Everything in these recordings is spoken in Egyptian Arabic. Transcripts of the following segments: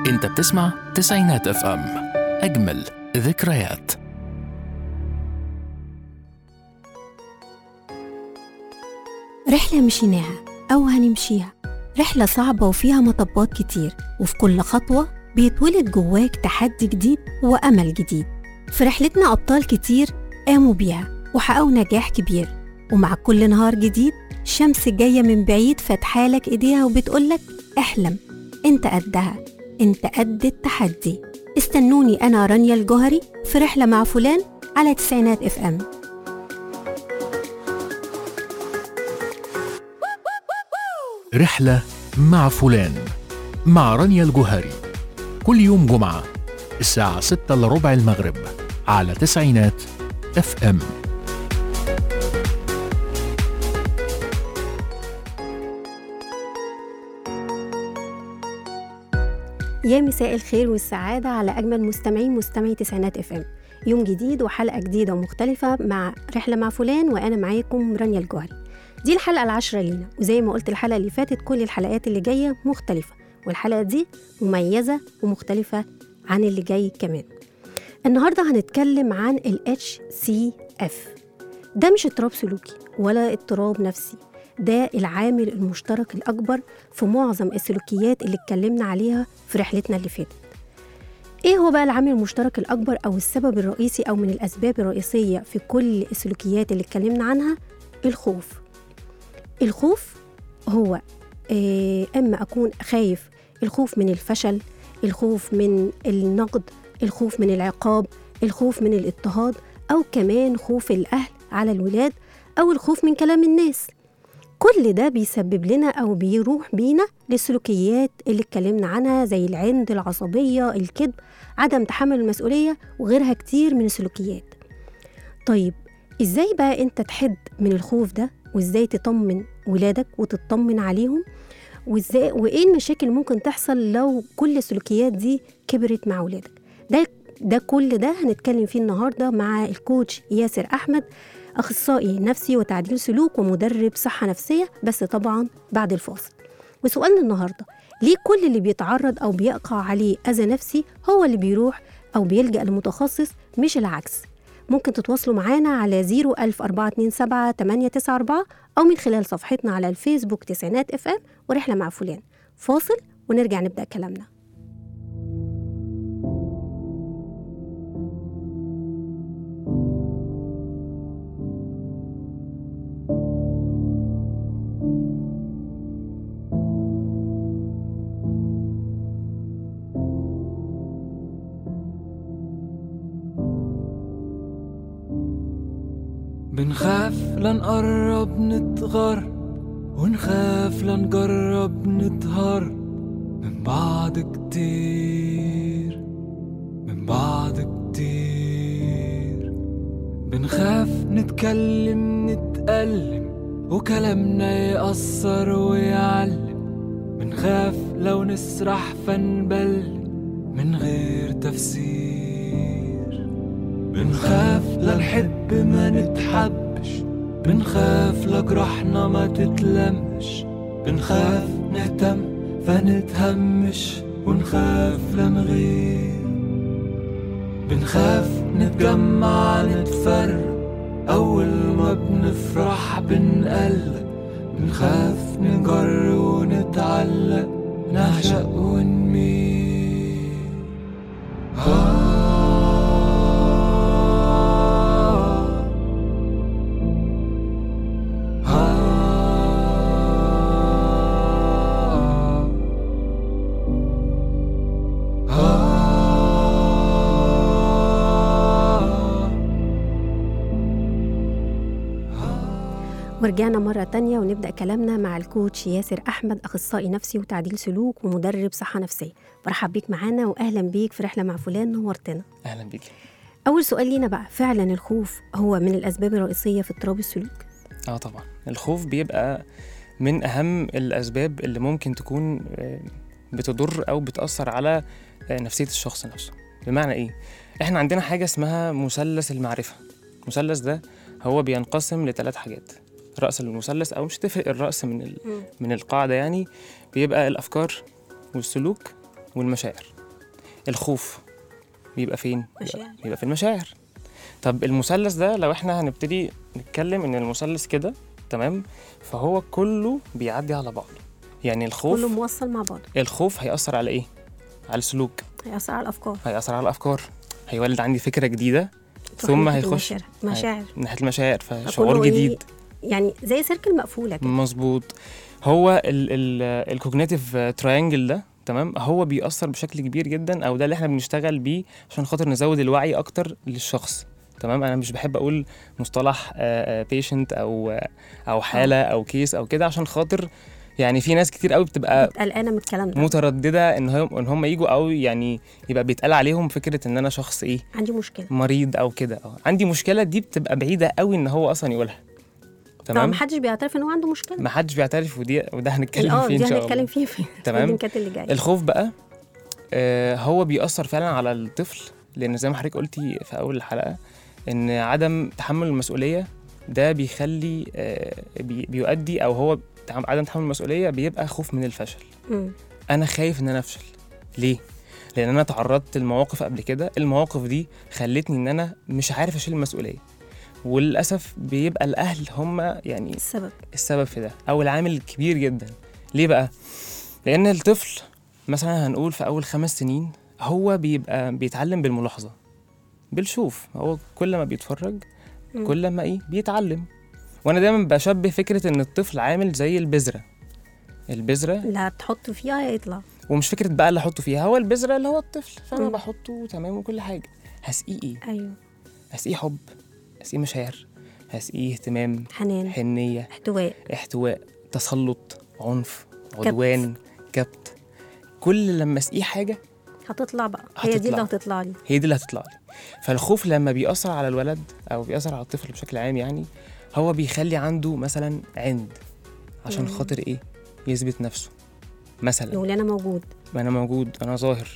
انت بتسمع تسعينات اف ام اجمل ذكريات رحلة مشيناها أو هنمشيها رحلة صعبة وفيها مطبات كتير وفي كل خطوة بيتولد جواك تحدي جديد وأمل جديد في رحلتنا أبطال كتير قاموا بيها وحققوا نجاح كبير ومع كل نهار جديد الشمس جاية من بعيد فاتحالك إيديها وبتقولك احلم انت قدها انت قد التحدي استنوني أنا رانيا الجوهري في رحلة مع فلان على تسعينات اف ام رحلة مع فلان مع رانيا الجوهري كل يوم جمعة الساعة 6 إلا ربع المغرب على تسعينات اف ام يا مساء الخير والسعادة على أجمل مستمعين مستمعي تسعينات اف ام يوم جديد وحلقة جديدة ومختلفة مع رحلة مع فلان وأنا معاكم رانيا الجوهري دي الحلقة العاشرة لينا وزي ما قلت الحلقة اللي فاتت كل الحلقات اللي جاية مختلفة والحلقة دي مميزة ومختلفة عن اللي جاي كمان النهاردة هنتكلم عن ال HCF ده مش اضطراب سلوكي ولا اضطراب نفسي ده العامل المشترك الأكبر في معظم السلوكيات اللي اتكلمنا عليها في رحلتنا اللي فاتت ايه هو بقى العامل المشترك الأكبر أو السبب الرئيسي أو من الأسباب الرئيسية في كل السلوكيات اللي اتكلمنا عنها الخوف الخوف هو آه، اما اكون خايف الخوف من الفشل الخوف من النقد الخوف من العقاب الخوف من الاضطهاد او كمان خوف الاهل على الولاد او الخوف من كلام الناس كل ده بيسبب لنا او بيروح بينا للسلوكيات اللي اتكلمنا عنها زي العند العصبيه الكذب عدم تحمل المسؤوليه وغيرها كتير من السلوكيات طيب ازاي بقى انت تحد من الخوف ده وازاي تطمن ولادك وتطمن عليهم وازاي وايه المشاكل اللي ممكن تحصل لو كل السلوكيات دي كبرت مع ولادك ده ده كل ده هنتكلم فيه النهارده مع الكوتش ياسر احمد اخصائي نفسي وتعديل سلوك ومدرب صحه نفسيه بس طبعا بعد الفاصل وسؤالنا النهارده ليه كل اللي بيتعرض او بيقع عليه اذى نفسي هو اللي بيروح او بيلجا لمتخصص مش العكس ممكن تتواصلوا معانا على 01427 894 أو من خلال صفحتنا على الفيسبوك تسعينات اف ام ورحلة مع فلان فاصل ونرجع نبدأ كلامنا بنخاف لنقرب نتغر ونخاف لنجرب نطهر من بعض كتير من بعض كتير بنخاف نتكلم نتألم وكلامنا يأثر ويعلم بنخاف لو نسرح فنبل من غير تفسير بنخاف للحب ما نتحبش بنخاف لجرحنا ما تتلمش بنخاف نهتم فنتهمش ونخاف لنغير بنخاف نتجمع نتفرق أول ما بنفرح بنقلق بنخاف نجر ونتعلق نعشق ونميل آه آه آه ورجعنا مرة تانية ونبدأ كلامنا مع الكوتش ياسر أحمد أخصائي نفسي وتعديل سلوك ومدرب صحة نفسية برحب بيك معانا وأهلا بيك في رحلة مع فلان نورتنا اهلا بيك أول سؤال لينا بقى فعلا الخوف هو من الأسباب الرئيسية في اضطراب السلوك اه طبعا الخوف بيبقى من اهم الاسباب اللي ممكن تكون آه، بتضر او بتاثر على آه، نفسيه الشخص نفسه بمعنى ايه احنا عندنا حاجه اسمها مثلث المعرفه المثلث ده هو بينقسم لثلاث حاجات رأس المثلث أو مش تفرق الرأس من ال... من القاعدة يعني بيبقى الأفكار والسلوك والمشاعر الخوف بيبقى فين مشاعر. بيبقى- بيبقى في المشاعر طب المثلث ده لو احنا هنبتدي نتكلم ان المثلث كده تمام فهو كله بيعدي على بعض يعني الخوف كله موصل مع بعض الخوف هيأثر على ايه على السلوك هيأثر على الافكار هيأثر على الافكار هيولد عندي فكره جديده تروح ثم ناحية هيخش المشاعر. مشاعر من ناحيه المشاعر فكله فشعور إيه؟ جديد يعني زي سيركل مقفوله كده مظبوط هو الكوجنيتيف تراينجل ده تمام هو بيأثر بشكل كبير جدا او ده اللي احنا بنشتغل بيه عشان خاطر نزود الوعي اكتر للشخص تمام انا مش بحب اقول مصطلح بيشنت او آه، او حاله او كيس او كده عشان خاطر يعني في ناس كتير قوي بتبقى قلقانه من الكلام ده متردده ان هم ان هم يجوا او يعني يبقى بيتقال عليهم فكره ان انا شخص ايه عندي مشكله مريض او كده اه عندي مشكله دي بتبقى بعيده قوي ان هو اصلا يقولها طبعا تمام محدش بيعترف ان هو عنده مشكله ما حدش بيعترف ودي وده هنتكلم اه فيه دي ان شاء هنتكلم الله فيه في تمام. اللينكات اللي جايه الخوف بقى آه هو بيأثر فعلا على الطفل لان زي ما حضرتك قلتي في اول الحلقه ان عدم تحمل المسؤوليه ده بيخلي آه بي بيؤدي او هو تع- عدم تحمل المسؤوليه بيبقى خوف من الفشل مم. انا خايف ان انا افشل ليه لان انا تعرضت لمواقف قبل كده المواقف دي خلتني ان انا مش عارف اشيل المسؤوليه وللاسف بيبقى الاهل هم يعني السبب السبب في ده او العامل الكبير جدا ليه بقى لان الطفل مثلا هنقول في اول خمس سنين هو بيبقى بيتعلم بالملاحظه بالشوف هو كل ما بيتفرج مم. كل ما ايه بيتعلم وانا دايما بشبه فكره ان الطفل عامل زي البذره البذره اللي هتحط فيها هيطلع ومش فكره بقى اللي احطه فيها هو البذره اللي هو الطفل فانا مم. بحطه تمام وكل حاجه هسقيه ايه ايوه هسقيه حب هسقيه مشاعر هسقيه اهتمام حنان حنيه احتواء احتواء تسلط عنف عدوان كبت كل لما اسقيه حاجه هتطلع بقى هي دي هتطلع. اللي هتطلع لي هي دي اللي هتطلع لي فالخوف لما بيأثر على الولد او بيأثر على الطفل بشكل عام يعني هو بيخلي عنده مثلا عند عشان مم. خاطر ايه يثبت نفسه مثلا يقول انا موجود ما انا موجود انا ظاهر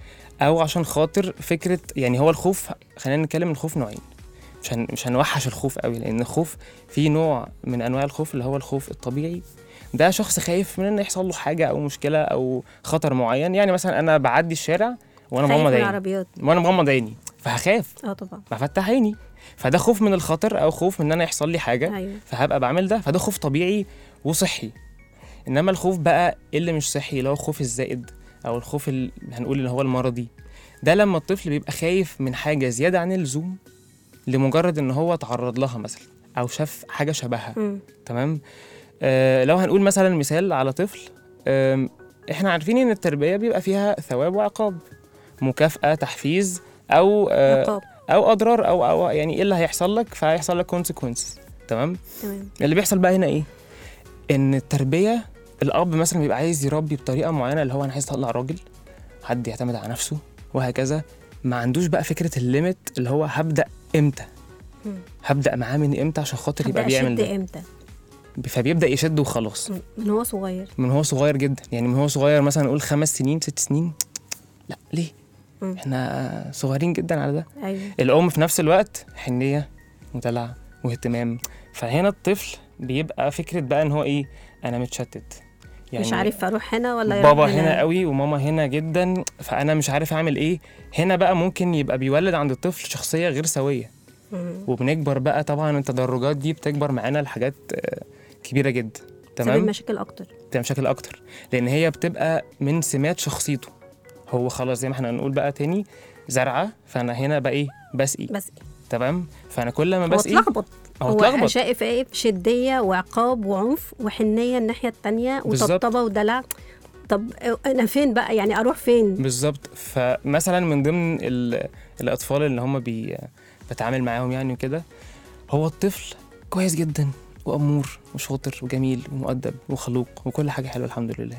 او عشان خاطر فكره يعني هو الخوف خلينا نتكلم الخوف نوعين مش هن مش هنوحش الخوف قوي لان الخوف في نوع من انواع الخوف اللي هو الخوف الطبيعي ده شخص خايف من ان يحصل له حاجه او مشكله او خطر معين يعني مثلا انا بعدي الشارع وانا خايف من مغمض عيني العربيات وانا مغمض عيني فهخاف اه طبعا ففتح عيني فده خوف من الخطر او خوف من ان انا يحصل لي حاجه ايوه فهبقى بعمل ده فده خوف طبيعي وصحي انما الخوف بقى اللي مش صحي اللي هو الخوف الزائد او الخوف اللي هنقول اللي هو المرضي ده لما الطفل بيبقى خايف من حاجه زياده عن اللزوم لمجرد ان هو تعرض لها مثلا او شاف حاجه شبهها مم. تمام آه لو هنقول مثلا مثال على طفل آم، احنا عارفين ان التربيه بيبقى فيها ثواب وعقاب مكافاه تحفيز او آه عقاب او اضرار او او يعني ايه اللي هيحصل لك فهيحصل لك كونسيكونسز تمام تمام اللي بيحصل بقى هنا ايه ان التربيه الاب مثلا بيبقى عايز يربي بطريقه معينه اللي هو انا عايز اطلع راجل حد يعتمد على نفسه وهكذا ما عندوش بقى فكره الليميت اللي هو هبدا امتى مم. هبدا معاه من امتى عشان خاطر يبقى هبدأ بيعمل اشد ده امتى فبيبدا يشد وخلاص مم. من هو صغير من هو صغير جدا يعني من هو صغير مثلا نقول خمس سنين ست سنين لا ليه مم. احنا صغيرين جدا على ده ايوه الام في نفس الوقت حنيه ودلع واهتمام فهنا الطفل بيبقى فكره بقى ان هو ايه انا متشتت يعني مش عارف اروح هنا ولا يروح بابا هنا قوي وماما هنا جدا فانا مش عارف اعمل ايه هنا بقى ممكن يبقى بيولد عند الطفل شخصيه غير سويه مم. وبنكبر بقى طبعا التدرجات دي بتكبر معانا لحاجات آه، كبيره جدا تسبب تمام مشاكل اكتر بتبقى مشاكل اكتر لان هي بتبقى من سمات شخصيته هو خلاص زي ما احنا هنقول بقى تاني زرعه فانا هنا بقى ايه بسقي بس تمام فانا كل ما هو بسقي اتلخبط هو هو اتلخبط شايف ايه شديه وعقاب وعنف وحنيه الناحيه التانية بالظبط. وطبطبه ودلع طب انا فين بقى يعني اروح فين بالظبط فمثلا من ضمن ال- الاطفال اللي هم بي بتعامل معاهم يعني وكده هو الطفل كويس جدا وامور وشاطر وجميل ومؤدب وخلوق وكل حاجه حلوه الحمد لله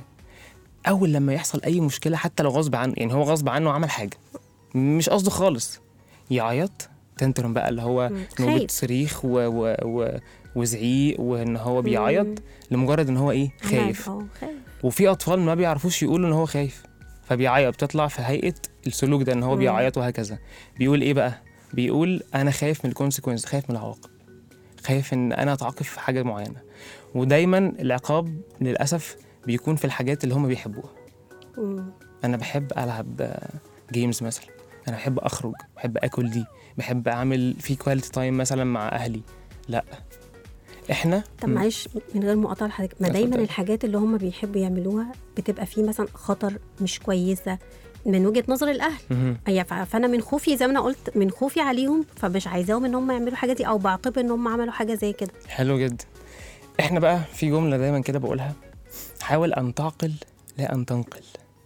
اول لما يحصل اي مشكله حتى لو غصب عنه يعني هو غصب عنه عمل حاجه مش قصده خالص يعيط تنترم بقى اللي هو مم. نوبه خايف صريخ و... و... و... وزعيق وان هو بيعيط مم. لمجرد ان هو ايه خايف اه خايف وفي اطفال ما بيعرفوش يقولوا ان هو خايف فبيعيط بتطلع في هيئه السلوك ده ان هو مم. بيعيط وهكذا بيقول ايه بقى بيقول انا خايف من الكونسيكونس خايف من العواقب خايف ان انا اتعاقب في حاجه معينه ودايما العقاب للاسف بيكون في الحاجات اللي هم بيحبوها مم. انا بحب العب جيمز مثلا انا بحب اخرج بحب اكل دي بحب اعمل في كواليتي تايم مثلا مع اهلي لا احنا طب معلش من غير مقاطعه لحضرتك ما لا، دايما اتفضل. الحاجات اللي هم بيحبوا يعملوها بتبقى فيه مثلا خطر مش كويسه من وجهه نظر الاهل مهم. هي ف- فانا من خوفي زي ما انا قلت من خوفي عليهم فمش عايزاهم ان هم يعملوا الحاجه دي او بعاقب ان هم عملوا حاجه زي كده حلو جدا احنا بقى في جمله دايما كده بقولها حاول ان تعقل لا ان تنقل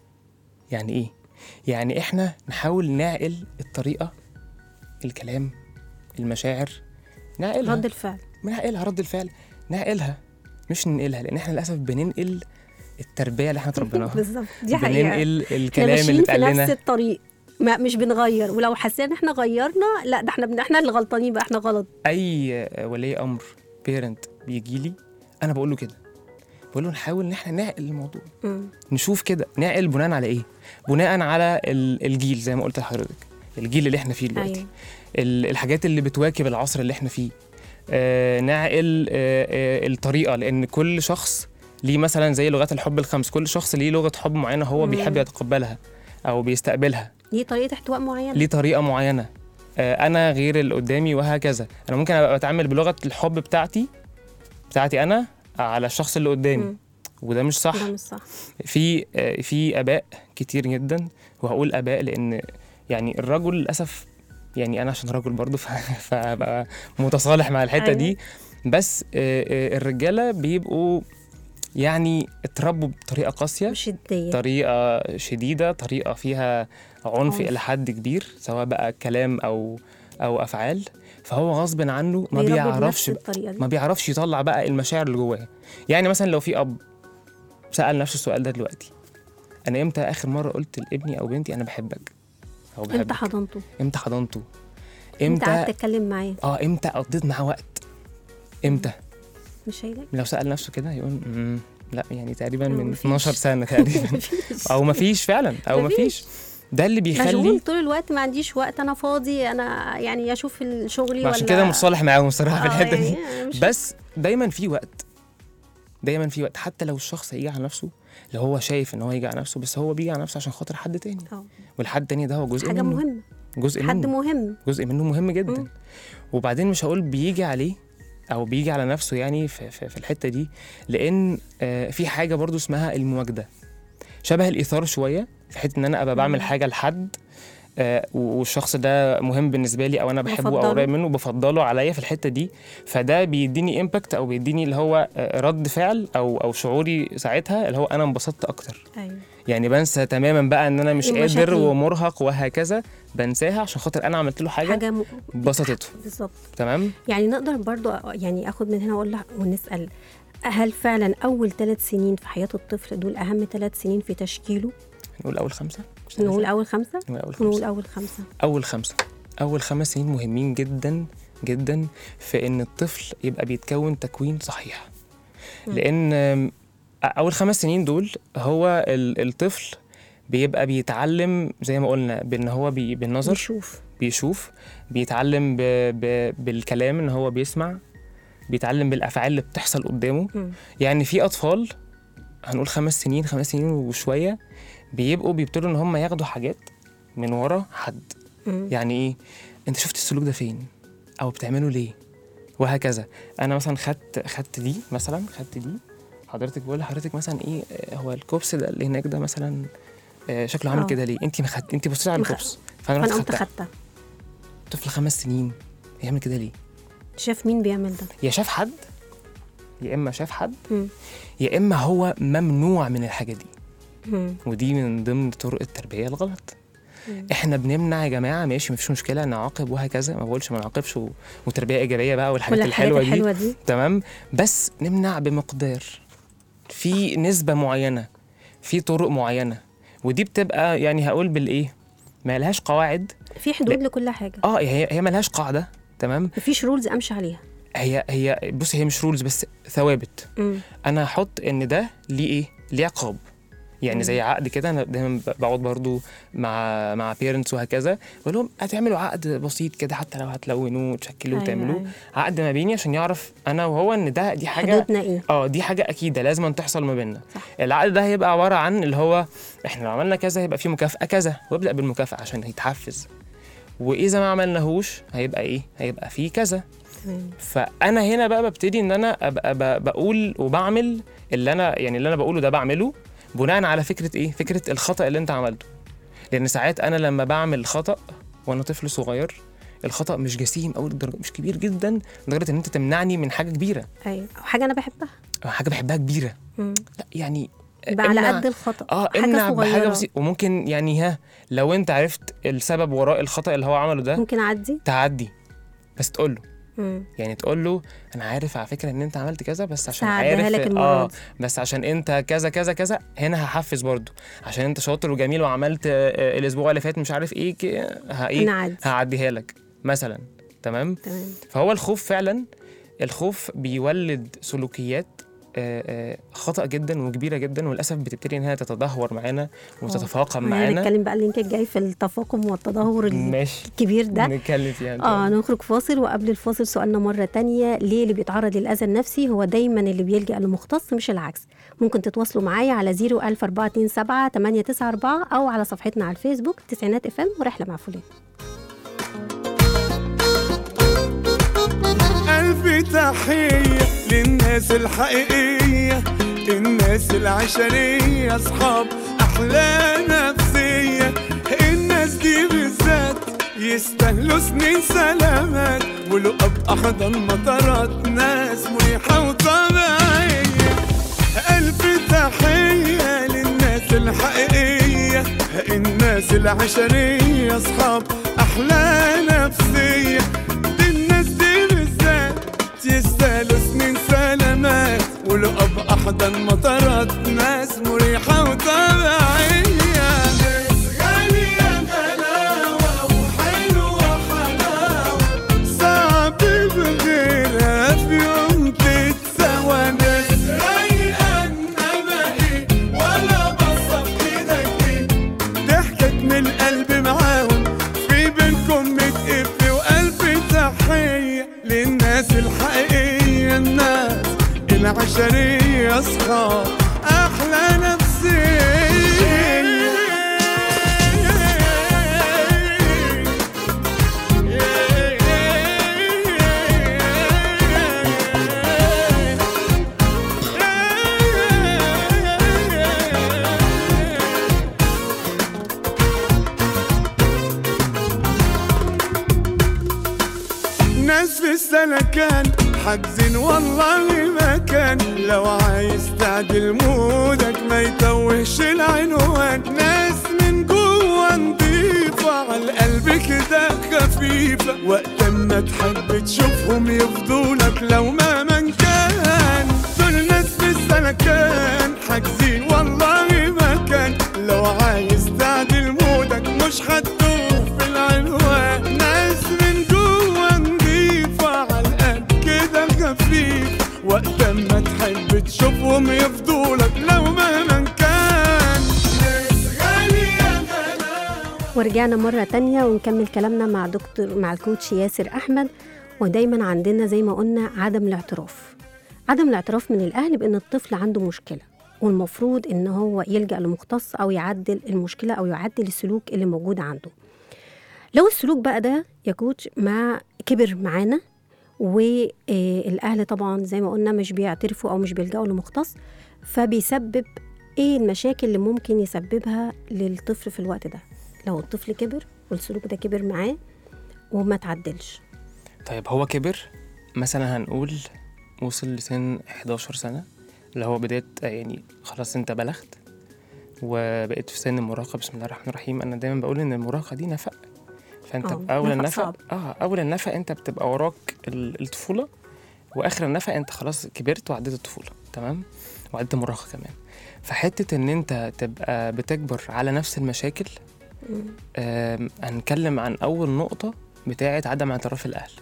يعني ايه يعني احنا نحاول نعقل الطريقه الكلام المشاعر نعقلها رد الفعل نعقلها رد الفعل نعقلها مش ننقلها لان احنا للاسف بننقل التربيه اللي احنا اتربيناها بالظبط دي حقيقه بننقل احنا الكلام اللي ماشيين في اتقال نفس لنا الطريق ما مش بنغير ولو حسينا ان احنا غيرنا لا ده احنا بن- احنا اللي غلطانين بقى احنا غلط اي ولي امر بيرنت بيجي لي انا بقول له كده بقول له نحاول ان احنا نعقل الموضوع مم. نشوف كده نعقل بناء على ايه بناء على ال- الجيل زي ما قلت لحضرتك الجيل اللي احنا فيه دلوقتي ايوه ال- الحاجات اللي بتواكب العصر اللي احنا فيه آه نعقل آه آه الطريقه لان كل شخص ليه مثلا زي لغات الحب الخمس كل شخص ليه لغه حب معينه هو مم. بيحب يتقبلها او بيستقبلها دي طريقه احتواء معينه ليه طريقه معينه آه انا غير اللي قدامي وهكذا انا ممكن ابقى بتعامل بلغه الحب بتاعتي بتاعتي انا على الشخص اللي قدامي مم. وده مش صح ده مش صح في آه، في اباء كتير جدا وهقول اباء لان يعني الرجل للاسف يعني انا عشان رجل برضه ف- فبقى متصالح مع الحته أيوة. دي بس آه، آه، الرجاله بيبقوا يعني اتربوا بطريقه قاسيه شديه طريقه شديده طريقه فيها عنف عنف. الى حد كبير سواء بقى كلام او او افعال فهو غصب عنه ما بيربوا بيعرفش بنفس الطريقه دي ما بيعرفش يطلع بقى المشاعر اللي جواه يعني مثلا لو في اب سأل نفسه السؤال ده دلوقتي انا امتى اخر مره قلت لابني او بنتي انا بحبك او امتى بحبك حضنته امتى حضنته امتى قعدت امتى تتكلم معاه اه امتى قضيت معاه وقت امتى مش هيلاقي لو سأل نفسه كده يقول "مم، لا يعني تقريبا هو من مفيش. 12 سنه تقريبا مفيش. او مفيش فعلا او مفيش. مفيش ده اللي مشغول بيخلي طول الوقت ما عنديش وقت انا فاضي انا يعني اشوف شغلي ولا عشان كده متصالح معاهم الصراحه في آه، الحته دي يعني مش- بس دايما في وقت دايما في وقت حتى لو الشخص هيجي على نفسه لو هو شايف ان هو يجي على نفسه بس هو بيجي على نفسه عشان خاطر حد تاني آه. والحد التاني ده هو جزء حاجه منه مهمه جزء حد منه مهم جزء منه مهم جدا مم. وبعدين مش هقول بيجي عليه او بيجي على نفسه يعني في, في, في الحته دي لان آه في حاجه برضو اسمها المواجده شبه الايثار شويه في حته ان انا ابقى بعمل مم. حاجه لحد آه والشخص ده مهم بالنسبه لي او انا بحبه او بفضله. قريب منه بفضله عليا في الحته دي فده بيديني امباكت او بيديني اللي هو آه، رد فعل او او شعوري ساعتها اللي هو انا انبسطت اكتر ايوه يعني بنسى تماما بقى ان انا مش المشاكل. قادر ومرهق وهكذا بنساها عشان خاطر انا عملت له حاجه, حاجه م... بسطته بالظبط تمام يعني نقدر برضو يعني اخد من هنا واقول لها ونسال هل فعلا اول ثلاث سنين في حياه الطفل دول اهم ثلاث سنين في تشكيله نقول اول خمسه مش نقول ثلاثة؟ اول خمسه نقول اول نقول خمسه اول خمسه اول خمسه اول خمس سنين مهمين جدا جدا في ان الطفل يبقى بيتكون تكوين صحيح مم. لان آم، اول خمس سنين دول هو ال- الطفل بيبقى بيتعلم زي ما قلنا بان هو بي بالنظر نشوف بيشوف بيتعلم ب ب بالكلام ان هو بيسمع بيتعلم بالافعال اللي بتحصل قدامه مم. يعني في اطفال هنقول خمس سنين خمس سنين وشويه بيبقوا بيبتدوا ان هم ياخدوا حاجات من ورا حد مم. يعني ايه انت شفت السلوك ده فين او بتعمله ليه وهكذا انا مثلا خدت خدت دي مثلا خدت دي حضرتك بقول لحضرتك مثلا ايه آه، هو الكوبس ده اللي هناك ده مثلا آه، شكله عامل آه. كده ليه انت ما خدت انت بصيتي على ما خ- الكوبس فانا فانا رحت قمت خدتها خدتها طفل خمس سنين يعمل كده ليه شاف مين بيعمل ده يا شاف حد يا اما شاف حد مم. يا اما هو ممنوع من الحاجه دي مم. ودي من ضمن طرق التربيه الغلط مم. احنا بنمنع يا جماعه ماشي مفيش مشكله نعاقب وهكذا ما بقولش ما نعاقبش و... وتربيه ايجابيه بقى والحاجات كل الحاجات الحلوه دي الحلوه دي تمام بس نمنع بمقدار في نسبه معينه في طرق معينه ودي بتبقى يعني هقول بالايه ما لهاش قواعد في حدود لكل حاجه اه هي هي ما لهاش قاعده تمام مفيش رولز امشي عليها هي هي بص هي مش رولز بس ثوابت مم. انا هحط ان ده ليه ايه ليه عقاب يعني مم. زي عقد كده انا دايما ب- بقعد برضو مع مع بيرنتس وهكذا بقول لهم هتعملوا عقد بسيط كده حتى لو هتلونوه وتشكلوه أيوة، وتعملوه أيوة. عقد ما بيني عشان يعرف انا وهو ان ده دي حاجه حدودنا ايه اه دي حاجه اكيده لازم أن تحصل ما بيننا صح. العقد ده هيبقى عباره عن اللي هو احنا لو عملنا كذا هيبقى في مكافاه كذا وابدا بالمكافاه عشان يتحفز واذا ما عملناهوش هيبقى ايه هيبقى في كذا تمام فانا هنا بقى ببتدي ان انا ابقى ب- بقول وبعمل اللي انا يعني اللي انا بقوله ده بعمله بناء على فكره ايه فكره الخطا اللي انت عملته لان ساعات انا لما بعمل خطا وانا طفل صغير الخطا مش جسيم قوي لدرجه مش كبير جدا لدرجه ان انت تمنعني من حاجه كبيره ايوه أو حاجه انا بحبها حاجه بحبها كبيره مم. لا يعني يبقى على امنع- قد الخطا اه حاجه امنع بحاجه صغيره بسيطه وممكن يعني ها لو انت عرفت السبب وراء الخطا اللي هو عمله ده ممكن اعدي تعدي بس تقول له مم. يعني تقول له انا عارف على فكره ان انت عملت كذا بس عشان هعديها عارف لك المرة اه دي. بس عشان انت كذا كذا كذا هنا هحفز برضو عشان انت شاطر وجميل وعملت آه، آه، الاسبوع اللي فات مش عارف ايه ك- ها ايه نعدي هعديها لك مثلا تمام تمام فهو الخوف فعلا الخوف بيولد سلوكيات آه، آه، خطأ جدا وكبيرة جدا وللأسف بتبتدي إنها تتدهور معانا وتتفاقم معانا هنتكلم بقى اللينك الجاي في التفاقم والتدهور ماشي الكبير ده نتكلم فيها إن شاء اه الله. نخرج فاصل وقبل الفاصل سؤالنا مرة تانية ليه اللي بيتعرض للأذى النفسي هو دايما اللي بيلجأ لمختص مش العكس ممكن تتواصلوا معايا على 01427 894 أو على صفحتنا على الفيسبوك تسعينات اف ام ورحلة مع فلان ألف تحية للناس الحقيقية الناس العشرية أصحاب أحلى نفسية الناس دي بالذات يستاهلوا سنين سلامات ولقب أحضن مطارات ناس مريحة وطبيعية ألف تحية للناس الحقيقية الناس العشرية أصحاب أحلى نفسية دي الناس دي بالذات يستاهلوا سنين سلامات ولقب أحضن مطارات ناس مريحة وطبيعية ناس غالية غلاوة وحلوة حلاوة صعب بغيرها في يوم تتسوى ناس رايقة انما ايه ولا بصف ايدك ايه ضحكت من القلب معاهم في بينكم متقف وألف تحية للناس الحقيقية الناس العشرية أصحاب أحلى ناس في السلكان حاجزين والله مكان لو عايز تعدل مودك ما يتوهش العنوان ناس من جوه نضيفة على القلب كده خفيفة وقت ما تحب تشوفهم يفضولك لو ما من كان دول ناس في السلكان حاجزين والله مكان لو عايز تعدل مودك مش هتدوخ في العنوان ناس من جوه نضيفة على القلب كده خفيف وقت ما تحب تشوفهم يفضولك لو مهما كان ناس غالية غلاوة ورجعنا مرة تانية ونكمل كلامنا مع دكتور مع الكوتش ياسر أحمد ودايما عندنا زي ما قلنا عدم الاعتراف عدم الاعتراف من الأهل بأن الطفل عنده مشكلة والمفروض إن هو يلجأ لمختص أو يعدل المشكلة أو يعدل السلوك اللي موجود عنده لو السلوك بقى ده يا كوتش ما كبر معانا والأهل طبعا زي ما قلنا مش بيعترفوا أو مش بيلجأوا لمختص فبيسبب ايه المشاكل اللي ممكن يسببها للطفل في الوقت ده لو الطفل كبر والسلوك ده كبر معاه وما تعدلش طيب هو كبر مثلا هنقول وصل لسن 11 سنة اللي هو بداية يعني خلاص انت بلغت وبقيت في سن المراهقة بسم الله الرحمن الرحيم انا دايما بقول ان المراهقة دي نفق فانت آه، باول نفق النفق صعب. اه اول النفق انت بتبقى وراك ال- الطفولة واخر النفق انت خلاص كبرت وعديت الطفولة تمام وعديت المراهقة كمان فحتة ان انت تبقى بتكبر على نفس المشاكل آم، هنتكلم عن اول نقطة بتاعة عدم اعتراف الاهل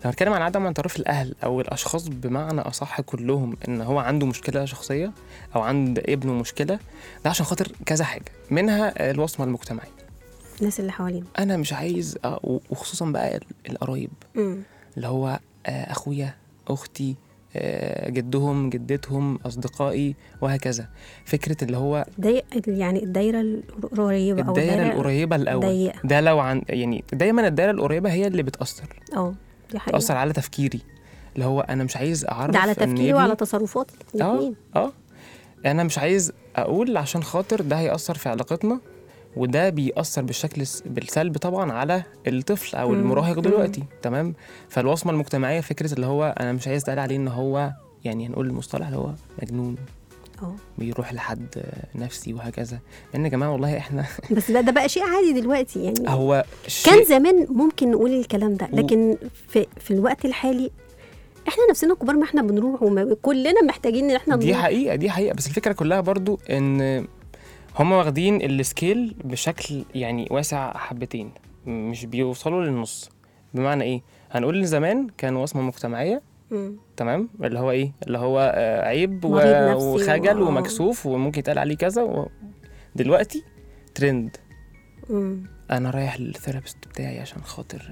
لما نتكلم عن عدم اعتراف الاهل او الاشخاص بمعنى اصح كلهم ان هو عنده مشكله شخصيه او عند ابنه مشكله ده عشان خاطر كذا حاجه منها الوصمه المجتمعيه الناس اللي حوالينا انا مش عايز أ- و- وخصوصا بقى ال- القرايب مم. اللي هو آه، اخويا اختي آه، جدهم جدتهم اصدقائي وهكذا فكره اللي هو ضيق يعني الدايره القريبه او الدايره القريبه الاول ضيقه ده لو عن يعني دايما الدايره القريبه هي اللي بتاثر اه دي حقيقه بتاثر على تفكيري اللي هو انا مش عايز اعرف ده على إن تفكيري ابني- وعلى تصرفاتي اه الاثنين اه انا مش عايز اقول عشان خاطر ده هيأثر في علاقتنا وده بيأثر بالشكل الس- بالسلب طبعا على الطفل او مم. المراهق مم. دلوقتي تمام فالوصمه المجتمعيه فكره اللي هو انا مش عايز اتقال عليه ان هو يعني هنقول المصطلح اللي هو مجنون اه بيروح لحد نفسي وهكذا لان يا جماعه والله احنا بس بقى ده بقى شيء عادي دلوقتي يعني هو كان شيء زمان ممكن نقول الكلام ده و- لكن في في الوقت الحالي احنا نفسنا كبار ما احنا بنروح وكلنا محتاجين ان احنا دي نروح حقيقه دي حقيقه بس الفكره كلها برضو ان هم واخدين السكيل بشكل يعني واسع حبتين مش بيوصلوا للنص بمعنى ايه هنقول ان زمان كان وصمه مجتمعيه مم. تمام اللي هو ايه اللي هو آه، عيب و- مريض نفسي وخجل و- ومكسوف وممكن يتقال عليه كذا و... دلوقتي ترند مم. انا رايح للثيرابيست بتاعي عشان خاطر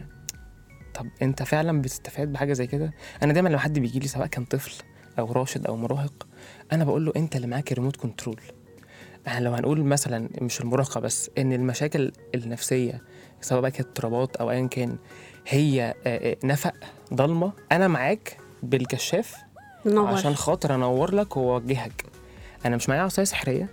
طب انت فعلا بتستفاد بحاجه زي كده انا دايما لما حد بيجي لي سواء كان طفل او راشد او مراهق انا بقول له انت اللي معاك الريموت كنترول يعني لو هنقول مثلا مش المراهقه بس ان المشاكل النفسيه سواء بقى كانت اضطرابات او ايا كان هي آه، آه، نفق ضلمه انا معاك بالكشاف ننور عشان خاطر انور لك واوجهك انا مش معايا عصايه سحريه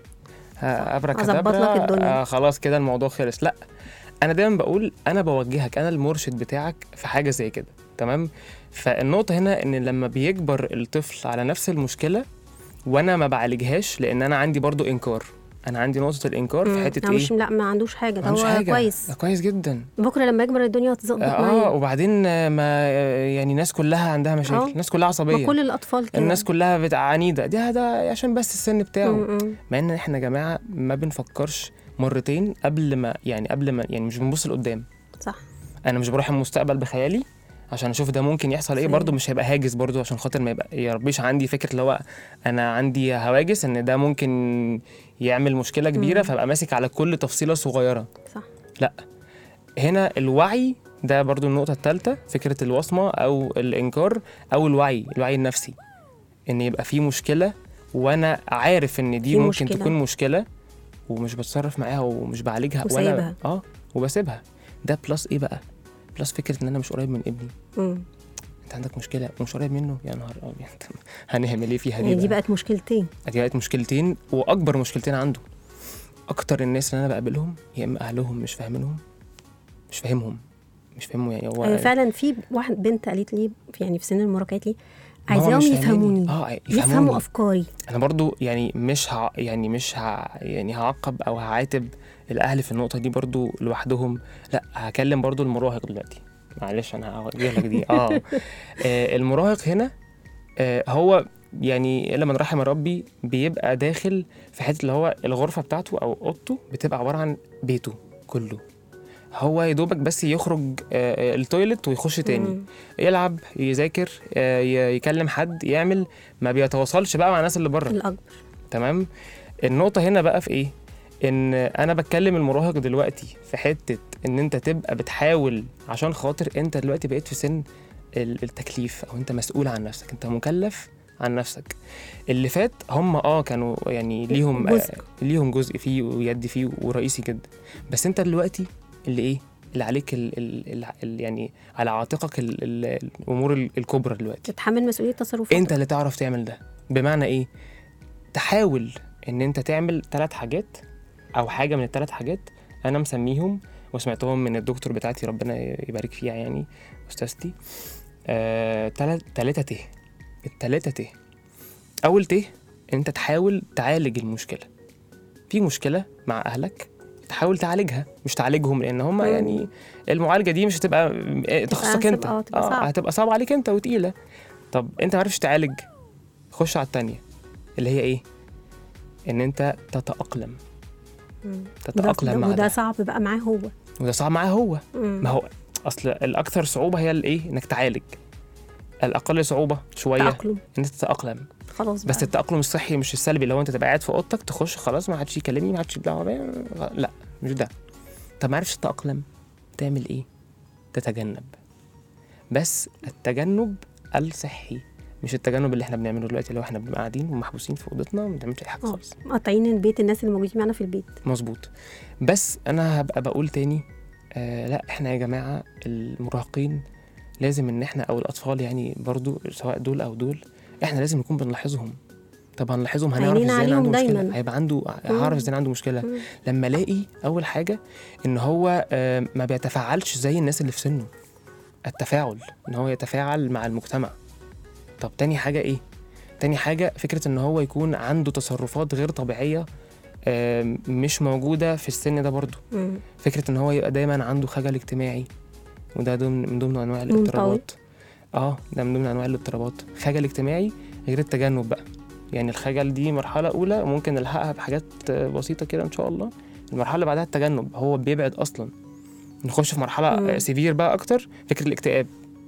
ابرك أظبط لك الدنيا. آه خلاص كده الموضوع خلص لا انا دايما بقول انا بوجهك انا المرشد بتاعك في حاجه زي كده تمام فالنقطه هنا ان لما بيكبر الطفل على نفس المشكله وانا ما بعالجهاش لان انا عندي برضو انكار انا عندي نقطه الانكار في مم. حته لا ايه مش لا ما عندوش حاجه ما ده عندوش هو حاجه كويس ده كويس جدا بكره لما يكبر الدنيا هتظبط اه معايا وبعدين آه، ما آه، يعني الناس كلها عندها مشاكل آه. الناس كلها عصبيه ما كل الاطفال كده الناس كلها بتاع عنيده ده ده عشان بس السن بتاعه مم. مم. مع ان احنا يا جماعه ما بنفكرش مرتين قبل ما يعني قبل ما يعني مش بنبص لقدام صح انا مش بروح المستقبل بخيالي عشان اشوف ده ممكن يحصل ايه صحيح. برضو مش هيبقى هاجس برضو عشان خاطر ما يبقى يربيش عندي فكره اللي هو انا عندي هواجس ان ده ممكن يعمل مشكله كبيره مم. فابقى ماسك على كل تفصيله صغيره صح لا هنا الوعي ده برضو النقطه الثالثه فكره الوصمه او الانكار او الوعي الوعي النفسي ان يبقى في مشكله وانا عارف ان دي في ممكن مشكلة. تكون مشكله ومش بتصرف معاها ومش بعالجها وسايبها. وانا اه وبسيبها ده بلس ايه بقى بلس فكره ان انا مش قريب من ابني مم. انت عندك مشكله ومش قريب منه يا نهار ابيض هنعمل ايه فيها يعني دي دي بقى بقت مشكلتين دي بقت مشكلتين واكبر مشكلتين عنده اكتر الناس اللي انا بقابلهم يا اما اهلهم مش فاهمينهم مش فاهمهم مش فاهمهم يعني هو أيوة فعلا في واحد بنت قالت لي يعني في سن المراهقه قالت لي هما عايزاهم مش فاهميني. يفهموني اه يفهموا يفهموني افكاري انا برضو يعني مش ه... يعني مش ه... يعني هعاقب او هعاتب الاهل في النقطه دي برضو لوحدهم لا هكلم برضو المراهق دلوقتي معلش انا هوجه لك دي اه آه، المراهق هنا آه، هو يعني الا من رحم ربي بيبقى داخل في حته اللي هو الغرفه بتاعته او اوضته بتبقى عباره عن بيته كله هو يا دوبك بس يخرج آه، آه، التويلت ويخش تاني مم. يلعب يذاكر آه، ي- يكلم حد يعمل ما بيتواصلش بقى مع الناس اللي بره الاكبر تمام النقطة هنا بقى في ايه؟ ان انا بتكلم المراهق دلوقتي في حتة ان انت تبقى بتحاول عشان خاطر انت دلوقتي بقيت في سن ال- التكليف او انت مسؤول عن نفسك انت مكلف عن نفسك اللي فات هم اه كانوا يعني ليهم جزء. آه ليهم جزء فيه ويد فيه ورئيسي جدا بس انت دلوقتي اللي ايه اللي عليك ال ال ال ال يعني على عاتقك ال ال الامور ال- الكبرى دلوقتي تتحمل مسؤوليه تصرفاتك انت اللي تعرف تعمل ده بمعنى ايه تحاول ان انت تعمل ثلاث حاجات او حاجه من الثلاث حاجات انا مسميهم وسمعتهم من الدكتور بتاعتي ربنا يبارك فيها يعني استاذتي آه تلات تلاتة ته التلاتة ته اول ته انت تحاول تعالج المشكله في مشكله مع اهلك تحاول تعالجها مش تعالجهم لان هم مم. يعني المعالجه دي مش هتبقى آه، تخصصك انت هتبقى- هتبقى صعب. هتبقى صعبه عليك انت وتقيله طب انت معرفش تعالج خش على التانية اللي هي ايه ان انت تتأقلم مم. تتأقلم وده, مع وده ده صعب بقى معاه هو وده صعب معاه هو مم. ما هو اصل الاكثر صعوبة هي الايه انك تعالج الاقل صعوبه شويه تأقلم ان انت تتاقلم خلاص بس بقى. التاقلم الصحي مش السلبي اللي هو انت تبقى قاعد في اوضتك تخش خلاص ما حدش يكلمني ما حدش دعوه بيا لا مش ده طب ما عرفتش تتاقلم تعمل ايه تتجنب بس التجنب الصحي مش التجنب اللي احنا بنعمله دلوقتي اللي هو احنا بنبقى قاعدين ومحبوسين في اوضتنا وما بنعملش اي حاجه آه. خالص قاطعين البيت الناس اللي موجودين معانا في البيت مظبوط بس انا هبقى بقول تاني آه لا احنا يا جماعه المراهقين لازم ان احنا او الاطفال يعني برضو سواء دول او دول احنا لازم نكون بنلاحظهم طب هنلاحظهم هنعرف عينينا ازاي إن عليهم عنده مشكله دايماً. هيبقى عنده هعرف ازاي إن عنده مشكله مم. لما الاقي اول حاجه ان هو آه ما بيتفاعلش زي الناس اللي في سنه التفاعل ان هو يتفاعل مع المجتمع طب تاني حاجه ايه تاني حاجه فكره ان هو يكون عنده تصرفات غير طبيعيه آه مش موجوده في السن ده برضو مم. فكره ان هو يبقى دايما عنده خجل اجتماعي وده ضمن من ضمن انواع الاضطرابات اه ده من ضمن انواع الاضطرابات خجل اجتماعي غير التجنب بقى يعني الخجل دي مرحله اولى ممكن نلحقها بحاجات آه، بسيطه كده ان شاء الله المرحله اللي بعدها التجنب هو بيبعد اصلا نخش في مرحله مم. آه، سيفير بقى اكتر فكره الاكتئاب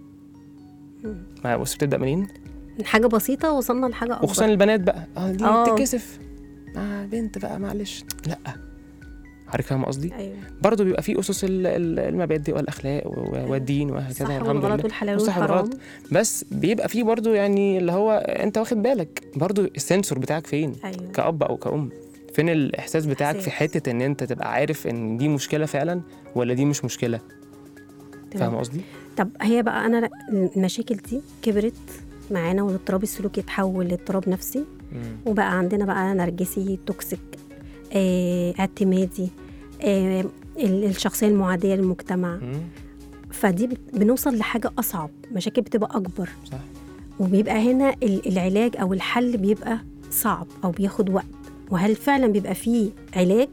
مم. ما بص بتبدا منين من حاجه بسيطه وصلنا لحاجه اكبر وخصوصا البنات بقى اه دي آه. بتتكسف آه بنت بقى معلش لا عارف فاهم قصدي ايوه برضه بيبقى في اسس ال- ال- المبادئ والاخلاق و- والدين وهكذا الصح الحمد والغلط لله والحلال والصح والحرام والغلط. بس بيبقى في برضه يعني اللي هو انت واخد بالك برضه السنسور بتاعك فين ايوه كأب او كأم فين الاحساس بتاعك في إحساس. حته ان انت تبقى عارف ان دي مشكله فعلا ولا دي مش مشكله تمام. فاهم قصدي طب هي بقى انا المشاكل دي كبرت معانا والاضطراب السلوكي اتحول لاضطراب نفسي وبقى عندنا بقى نرجسي توكسيك آه، اعتمادي آه، ال- الشخصيه المعاديه للمجتمع مم. فدي بت- بنوصل لحاجه اصعب مشاكل بتبقى اكبر صح وبيبقى هنا ال- العلاج او الحل بيبقى صعب او بياخد وقت وهل فعلا بيبقى فيه علاج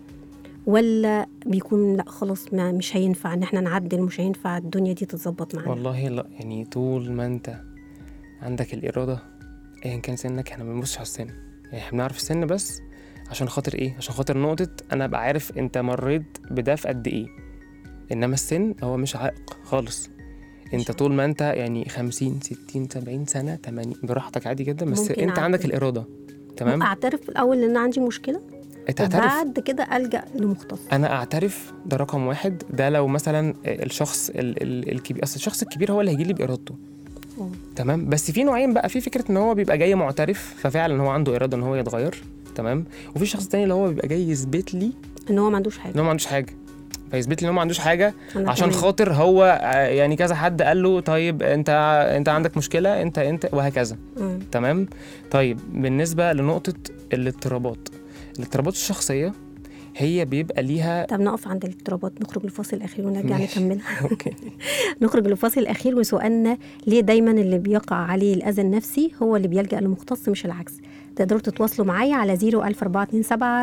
ولا بيكون لا خلاص ما مش هينفع ان احنا نعدل مش هينفع الدنيا دي تتظبط معانا والله لا يعني طول ما انت عندك الاراده ايا كان سنك احنا ما بنبصش على السن يعني احنا بنعرف السن بس عشان خاطر ايه عشان خاطر نقطه انا ابقى عارف انت مريت بده في قد ايه انما السن هو مش عائق خالص انت طول ما انت يعني 50 60 70 سنه 80 براحتك عادي جدا بس ممكن انت أعدل. عندك الاراده تمام اعترف الاول ان انا عندي مشكله انت هتعرف وبعد كده الجا لمختص انا اعترف ده رقم واحد ده لو مثلا الشخص ال- ال- الكبير اصل الشخص الكبير هو اللي هيجي لي بارادته أوه. تمام بس في نوعين بقى في فكره ان هو بيبقى جاي معترف ففعلا هو عنده اراده ان هو يتغير تمام وفي شخص تاني اللي هو بيبقى جاي يثبت لي ان هو ما عندوش ان حاجه هو ما عندوش حاجه فيثبت لي ان هو ما عندوش حاجه أنا عشان تمام. خاطر هو آه، يعني كذا حد قال له طيب انت انت عندك مشكله انت انت وهكذا مم. تمام طيب بالنسبه لنقطه الاضطرابات الاضطرابات الشخصيه هي بيبقى ليها طب نقف عند الاضطرابات نخرج للفاصل الاخير ونرجع ماشي. نكملها اوكي نخرج للفاصل الاخير وسؤالنا ليه دايما اللي بيقع عليه الاذى النفسي هو اللي بيلجا لمختص مش العكس تقدروا تتواصلوا معايا على 01427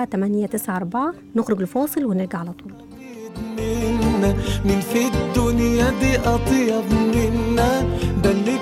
894 نخرج لفاصل ونرجع على طول منا مين في الدنيا دي أطيب منا ده اللي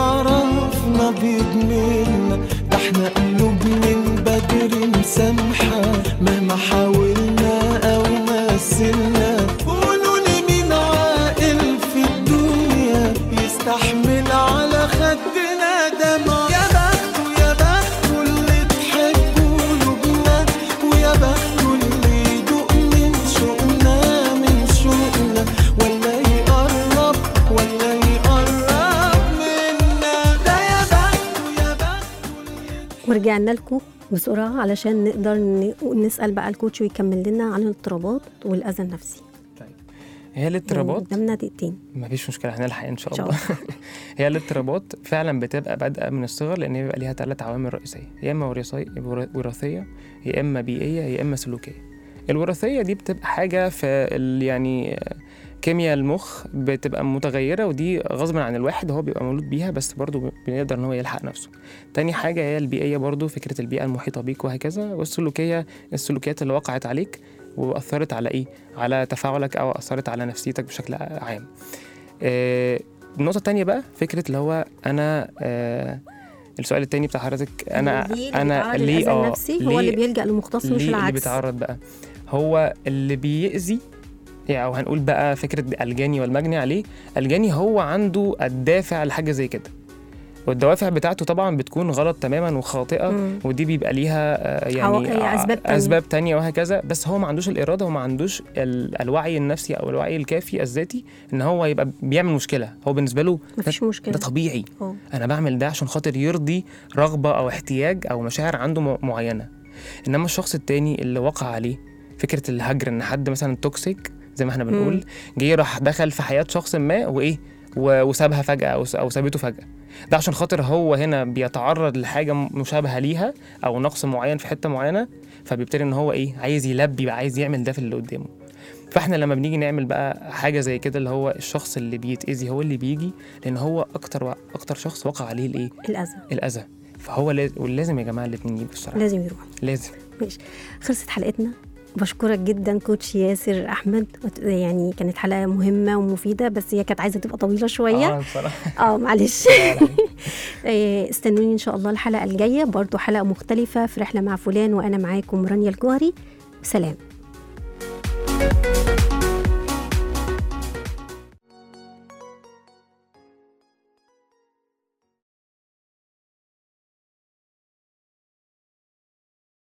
بيعرفنا بيضمنا ده احنا قلوب من بدري مسامحة مهما حاولنا أو مثلنا قولوا لي مين عاقل في الدنيا يستحمل على خدنا دمع يا بخت يا بخت اللي تحب قلوبنا ويا بخت اللي يدوق من شوقنا من شوقنا ولا يقرب ولا يقرب منا ده يا بخت يا بخت ورجعنا لكم بسرعه علشان نقدر ن- نسال بقى الكوتش ويكمل لنا عن الاضطرابات والاذى النفسي هي الاضطرابات يعني قدامنا دقيقتين ما فيش مشكله هنلحق ان شاء إن شاء الله هي الاضطرابات فعلا بتبقى بادئه من الصغر لان هي بيبقى ليها ثلاث عوامل رئيسيه يا اما وراثي- ورا- وراثيه يا اما بيئيه يا اما سلوكيه الوراثيه دي بتبقى حاجه في ال- يعني كيمياء المخ بتبقى متغيره ودي غصبا عن الواحد هو بيبقى مولود بيها بس برضه بيقدر ان هو يلحق نفسه تاني حاجه هي البيئيه برضه فكره البيئه المحيطه بيك وهكذا والسلوكيه السلوكيات اللي وقعت عليك واثرت على ايه على تفاعلك او اثرت على نفسيتك بشكل عام آه، النقطة التانية بقى فكرة اللي هو أنا آه السؤال التاني بتاع حضرتك أنا ليه اللي أنا بيتعرض ليه للأذى اه النفسي هو اللي ليه- بيلجا لمختص مش ليه اللي العكس بيتعرض بقى هو اللي بيأذي يعني أو هنقول بقى فكرة الجاني والمجني عليه الجاني هو عنده الدافع لحاجة زي كده والدوافع بتاعته طبعا بتكون غلط تماما وخاطئه مم. ودي بيبقى ليها آه، عوا- يعني هي أسباب تانية. اسباب تانية وهكذا بس هو ما عندوش الاراده وما عندوش ال- الوعي النفسي او الوعي الكافي الذاتي ان هو يبقى بيعمل مشكله هو بالنسبه له مفيش ده مشكله طبيعي أه. انا بعمل ده عشان خاطر يرضي رغبه او احتياج او مشاعر عنده م- معينه انما الشخص التاني اللي وقع عليه فكره الهجر ان حد مثلا توكسيك زي ما احنا بنقول مم. جه راح دخل في حياه شخص ما وايه و- وسابها فجاه او س- او سابته فجاه ده عشان خاطر هو هنا بيتعرض لحاجه م- مشابهه ليها او نقص معين في حته معينه فبيبتدي ان هو ايه عايز يلبي بقى عايز يعمل ده في اللي قدامه فاحنا لما بنيجي نعمل بقى حاجه زي كده اللي هو الشخص اللي بيتاذي هو اللي بيجي لان هو اكتر اكتر شخص وقع عليه الايه الاذى الاذى فهو لاز... ولازم يا جماعه الاثنين يجوا الصراحه لازم يروح لازم خلصت حلقتنا بشكرك جدا كوتش ياسر احمد وت- يعني كانت حلقه مهمه ومفيده بس هي كانت عايزه تبقى طويله شويه اه بصراحه اه معلش إيه، استنوني ان شاء الله الحلقه الجايه برضو حلقه مختلفه في رحله مع فلان وانا معاكم رانيا الجوهري سلام